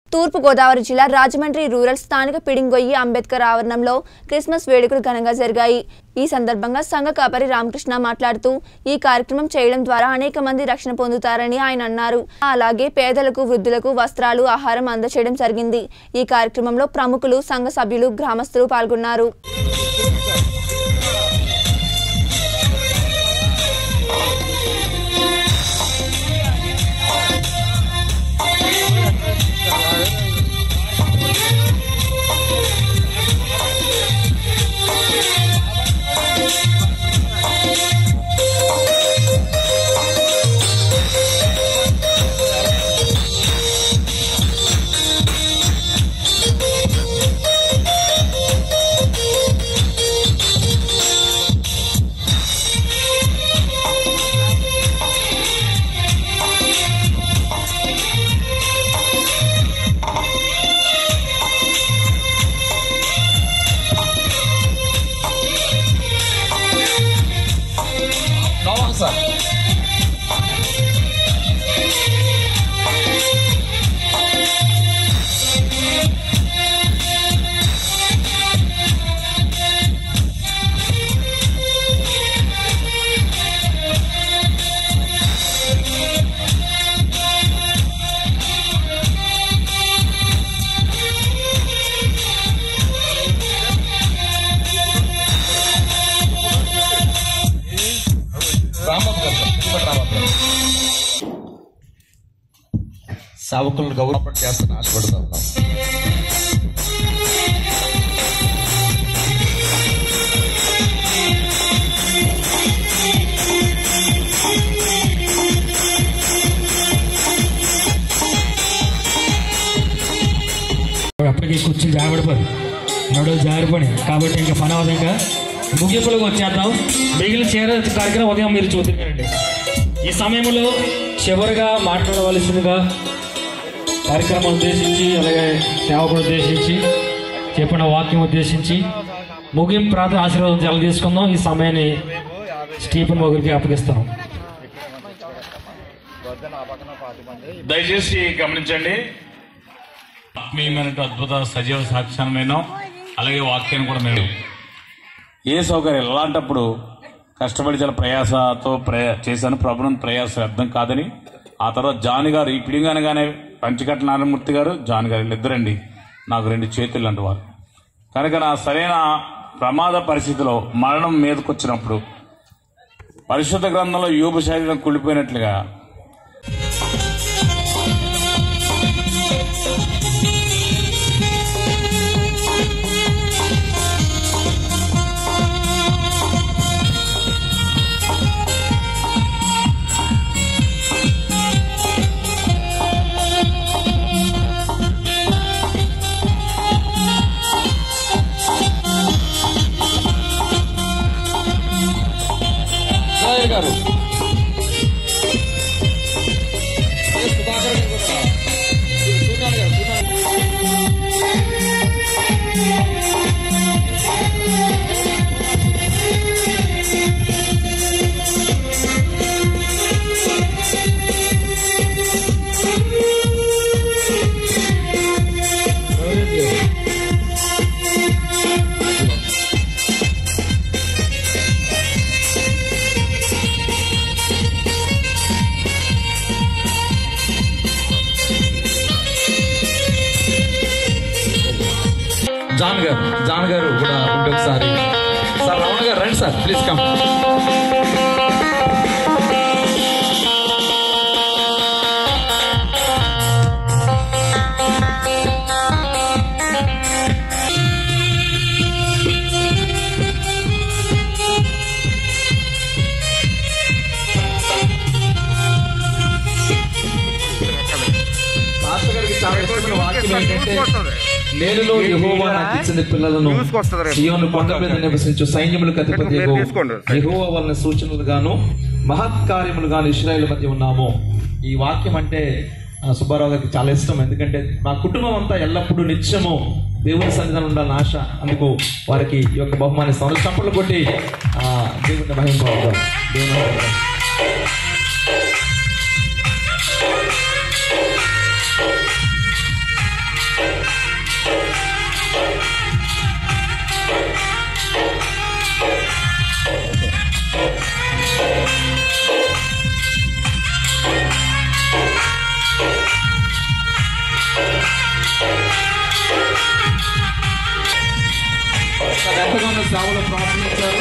తూర్పు గోదావరి జిల్లా రాజమండ్రి రూరల్ స్థానిక పిడింగొయ్యి అంబేద్కర్ ఆవరణంలో క్రిస్మస్ వేడుకలు ఘనంగా జరిగాయి ఈ సందర్భంగా సంఘ కాపరి రామకృష్ణ మాట్లాడుతూ ఈ కార్యక్రమం చేయడం ద్వారా అనేక మంది రక్షణ పొందుతారని ఆయన అన్నారు అలాగే పేదలకు వృద్ధులకు వస్త్రాలు ఆహారం అందచేయడం జరిగింది ఈ కార్యక్రమంలో ప్రముఖులు సంఘ సభ్యులు గ్రామస్తులు పాల్గొన్నారు Nossa! రామబాబు గారు సార్, తిరుపతి రామబాబు గారు. సేవకులను గౌరవం చేస్తాను ఆశపడుతూ ఉన్నాం అప్పటికి కూర్చుని జాగ్రపడి నడువు జారిపడి కాబట్టి ఇంకా పని అవదంగా ముగింపులకు వచ్చేద్దాం మిగిలిన చేరే కార్యక్రమం ఉదయం మీరు చూద్దరండి ఈ సమయంలో చివరిగా మాట్లాడవలసిందిగా కార్యక్రమం ఉద్దేశించి అలాగే సేవకుడు ఉద్దేశించి చెప్పిన వాక్యం ఉద్దేశించి ముగింపు ప్రాంత ఆశీర్వాదం జల తీసుకుందాం ఈ సమయాన్ని స్టీఫెన్ మొగురికి అప్పగిస్తాం దయచేసి గమనించండి ఆత్మీయమైన అద్భుత సజీవ సాక్ష్యాన్ని విన్నాం అలాగే వాక్యాన్ని కూడా మేము ఏ సౌకర్యం అలాంటప్పుడు కష్టపడి చాలా ప్రయాసతో ప్రయా చేశాను ప్రభుత్వం ప్రయాస వ్యర్థం కాదని ఆ తర్వాత జాన్ గారు ఈ పిడింగ్ అనగానే పంచకట్ల నారాయణమూర్తి గారు జాన్ గారు వీళ్ళిద్దరండి నాకు రెండు చేతులు అంట వారు కనుక నా సరైన ప్రమాద పరిస్థితిలో మరణం మీదకొచ్చినప్పుడు పరిశుద్ధ గ్రంథంలో యోబు శరీరం కుళ్ళిపోయినట్లుగా రాయర్ గారు ఏ సుధాకర్ గారు కూడా. సూర్యనారాయణ గారు, సూర్యనారాయణ. జాన్ గారు జాన్ గారు కూడా ఉంటే ఒకసారి సార్ రమణ గారు రండి సార్ ప్లీజ్ కమ్ పాస్టర్ గారికి చాలా ఇష్టమైన వాక్యం ఏంటంటే నేనులో యెహోవా నాకు ఇచ్చిన పిల్లలను సియోను కొండ మీద నివసించు సైన్యములకు అధిపతి యెహోవా వలన సూచనలు గాను మహత్కార్యములు గాను ఇస్రాయేల్ మధ్య ఉన్నాము ఈ వాక్యం అంటే ఆ, సుబ్బారావు గారికి చాలా ఇష్టం ఎందుకంటే మా కుటుంబం అంతా ఎల్లప్పుడూ నిత్యము దేవుని సన్నిధానం ఉండాలని ఆశ అందుకు వారికి ఈ యొక్క బహుమాని ఇస్తాం చప్పట్లు కొట్టి ఆ, దేవుని మహిమ దేవుని మహిమ. చాలా ఎంతగానో సేవలో ప్రార్థించారు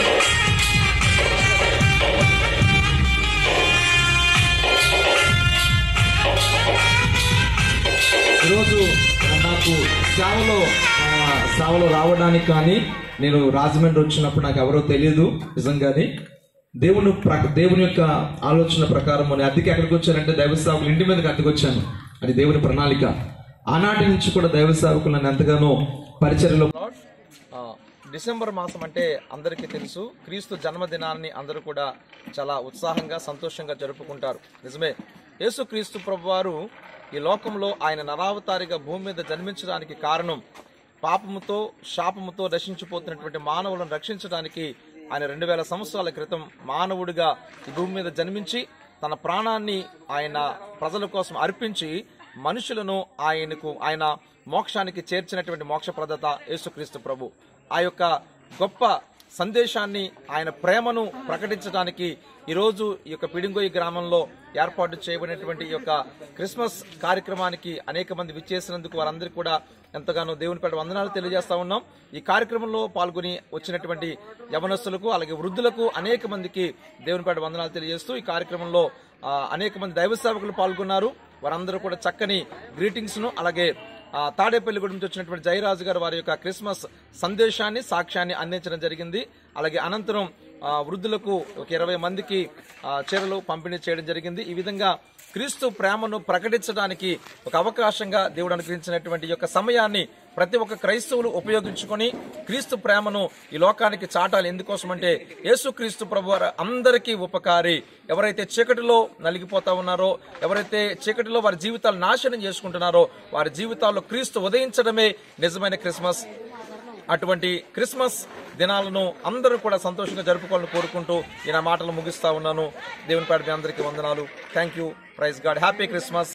ఈరోజు నాకు సేవలో ఆ, సేవలో రావడానికి కానీ నేను రాజమండ్రి వచ్చినప్పుడు నాకు ఎవరో తెలియదు నిజంగానే దేవుని ప్ర- దేవుని యొక్క ఆలోచన ప్రకారం నేను అద్దెకి ఎక్కడికి వచ్చానంటే దైవ సేవకులు ఇంటి మీదకి అద్దెకి వచ్చాను అది దేవుని ప్రణాళిక ఆనాటి నుంచి కూడా దైవ సేవకులు నన్ను ఎంతగానో పరిచర్యలో ఆ, డిసెంబర్ మాసం అంటే అందరికీ తెలుసు క్రీస్తు జన్మదినాన్ని అందరూ కూడా చాలా ఉత్సాహంగా సంతోషంగా జరుపుకుంటారు నిజమే యేసు క్రీస్తు ప్రభువారు ఈ లోకంలో ఆయన నరావతారిగా భూమి మీద జన్మించడానికి కారణం పాపముతో శాపముతో రక్షించిపోతున్నటువంటి మానవులను రక్షించడానికి ఆయన రెండు వేల సంవత్సరాల క్రితం మానవుడిగా ఈ భూమి మీద జన్మించి తన ప్రాణాన్ని ఆయన ప్రజల కోసం అర్పించి మనుషులను ఆయనకు ఆయన మోక్షానికి చేర్చినటువంటి మోక్ష ప్రదాత యేసుక్రీస్తు ప్రభు ఆ యొక్క గొప్ప సందేశాన్ని ఆయన ప్రేమను ప్రకటించడానికి ఈరోజు ఈ యొక్క పిడింగొయ్యి గ్రామంలో ఏర్పాటు చేయబడినటువంటి ఈ యొక్క క్రిస్మస్ కార్యక్రమానికి అనేక మంది విచ్చేసినందుకు వారందరికీ కూడా ఎంతగానో దేవుని పేట వందనాలు తెలియజేస్తా ఉన్నాం ఈ కార్యక్రమంలో పాల్గొని వచ్చినటువంటి యవనస్తులకు అలాగే వృద్ధులకు అనేక మందికి దేవుని పేట వందనాలు తెలియజేస్తూ ఈ కార్యక్రమంలో ఆ, అనేక మంది దైవ సేవకులు పాల్గొన్నారు వారందరూ కూడా చక్కని గ్రీటింగ్స్ ను అలాగే ఆ, తాడేపల్లిగూడెం నుంచి వచ్చినటువంటి జయరాజు గారు వారి యొక్క క్రిస్మస్ సందేశాన్ని సాక్ష్యాన్ని అందించడం జరిగింది అలాగే అనంతరం ఆ, వృద్ధులకు ఒక ఇరవై మందికి ఆ, చీరలు పంపిణీ చేయడం జరిగింది ఈ విధంగా క్రీస్తు ప్రేమను ప్రకటించడానికి ఒక అవకాశంగా దేవుడు అనుగ్రహించినటువంటి ఈ యొక్క సమయాన్ని ప్రతి ఒక్క క్రైస్తవులు ఉపయోగించుకొని క్రీస్తు ప్రేమను ఈ లోకానికి చాటాలి ఎందుకోసమంటే యేసు క్రీస్తు ప్రభు వారు అందరికీ ఉపకారి ఎవరైతే చీకటిలో నలిగిపోతా ఉన్నారో ఎవరైతే చీకటిలో వారి జీవితాలు నాశనం చేసుకుంటున్నారో వారి జీవితాల్లో క్రీస్తు ఉదయించడమే నిజమైన క్రిస్మస్ అటువంటి క్రిస్మస్ దినాలను అందరూ కూడా సంతోషంగా జరుపుకోవాలని కోరుకుంటూ ఈ నా మాటలు ముగిస్తా ఉన్నాను దేవుని పేట మీ అందరికీ వందనాలు thank you praise god happy Christmas